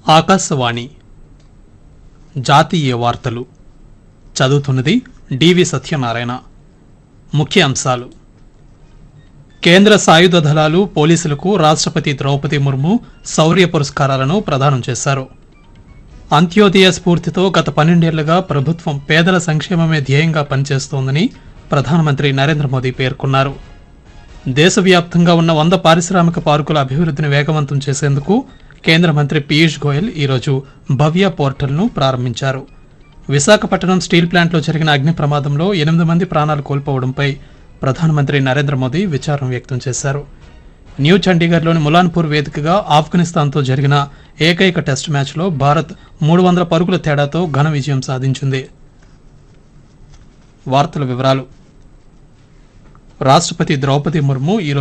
ఆకాశవాణి జాతీయ వార్తలు చదువుతున్నది డివి సత్యనారాయణ ముఖ్య అంశాలు కేంద్ర సాయుధ దళాలు పోలీసులకు రాష్ట్రపతి ద్రౌపది ముర్ము శౌర్య పురస్కారాలను ప్రదానం చేశారు అంత్యోదయ స్ఫూర్తితో గత పన్నెండేళ్లుగా ప్రభుత్వం పేదల సంక్షేమమే ధ్యేయంగా పనిచేస్తోందని ప్రధానమంత్రి నరేంద్ర మోదీ పేర్కొన్నారు దేశవ్యాప్తంగా ఉన్న వంద పారిశ్రామిక పార్కుల అభివృద్ధిని వేగవంతం చేసేందుకు కేంద్ర మంత్రి పీయూష్ గోయల్ ఈరోజు భవ్య పోర్టల్ను ప్రారంభించారు విశాఖపట్నం స్టీల్ ప్లాంట్లో జరిగిన అగ్ని ప్రమాదంలో ఎనిమిది మంది ప్రాణాలు కోల్పోవడంపై ప్రధానమంత్రి నరేంద్ర మోదీ విచారం వ్యక్తం చేశారు న్యూ చండీగఢ్లోని ములాన్పూర్ వేదికగా ఆఫ్ఘనిస్తాన్తో జరిగిన ఏకైక టెస్ట్ మ్యాచ్లో భారత్ మూడు వందల పరుగుల తేడాతో ఘన విజయం సాధించింది వార్తల వివరాలు రాష్ట్రపతి ద్రౌపది ముర్ము ఈరోజు